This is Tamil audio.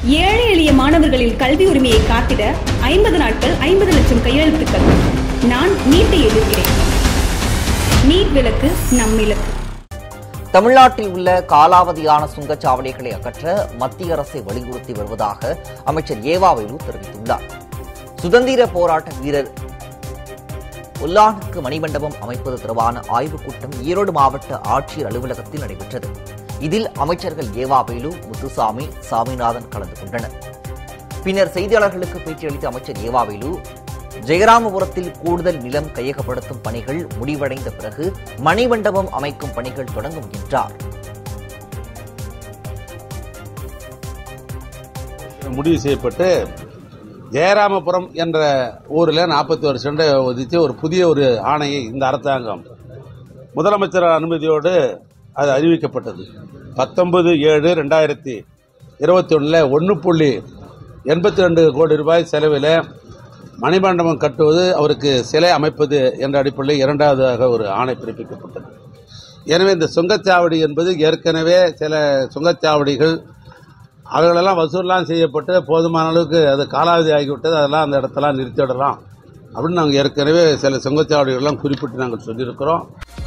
ஏழை எளிய மாணவர்களின் கல்வி உரிமையை காத்திட ஐம்பது நாட்கள் ஐம்பது லட்சம் கையெழுத்துக்கள் நான் நீட்டை எதிர்க்கிறேன் நீட் விலக்கு நம் இலக்கு தமிழ்நாட்டில் உள்ள காலாவதியான சுங்கச்சாவடிகளை அகற்ற மத்திய அரசை வலியுறுத்தி வருவதாக அமைச்சர் ஏவா வேலு தெரிவித்துள்ளார் சுதந்திர போராட்ட வீரர் உல்லானுக்கு மணிமண்டபம் அமைப்பது தொடர்பான ஆய்வுக் கூட்டம் ஈரோடு மாவட்ட ஆட்சியர் அலுவலகத்தில் நடைபெற்றது இதில் அமைச்சர்கள் ஏவா வேலு முத்துசாமி சாமிநாதன் கலந்து கொண்டனர் பின்னர் செய்தியாளர்களுக்கு பேட்டியளித்த அமைச்சர் ஏவா வேலு ஜெயராமபுரத்தில் கூடுதல் நிலம் கையகப்படுத்தும் பணிகள் முடிவடைந்த பிறகு மணிமண்டபம் அமைக்கும் பணிகள் தொடங்கும் என்றார் முடிவு செய்யப்பட்டு ஜெயராமபுரம் என்ற ஊரில் நாற்பத்தி ஒரு சென்டை ஒதுக்கி ஒரு புதிய ஒரு ஆணையை இந்த அரசாங்கம் முதலமைச்சர் அனுமதியோடு அது அறிவிக்கப்பட்டது பத்தொன்பது ஏழு ரெண்டாயிரத்தி இருபத்தி ஒன்றில் ஒன்று புள்ளி எண்பத்தி ரெண்டு கோடி ரூபாய் செலவில் மணிமண்டபம் கட்டுவது அவருக்கு சிலை அமைப்பது என்ற அடிப்படையில் இரண்டாவதாக ஒரு ஆணை பிறப்பிக்கப்பட்டது எனவே இந்த சுங்கச்சாவடி என்பது ஏற்கனவே சில சுங்கச்சாவடிகள் அவைகளெல்லாம் வசூல்லாம் செய்யப்பட்டு போதுமான அளவுக்கு அது காலாவதி ஆகிவிட்டது அதெல்லாம் அந்த இடத்தெல்லாம் நிறுத்திவிடலாம் அப்படின்னு நாங்கள் ஏற்கனவே சில சுங்கச்சாவடிகள்லாம் குறிப்பிட்டு நாங்கள் சொல்லியிருக்கிறோம்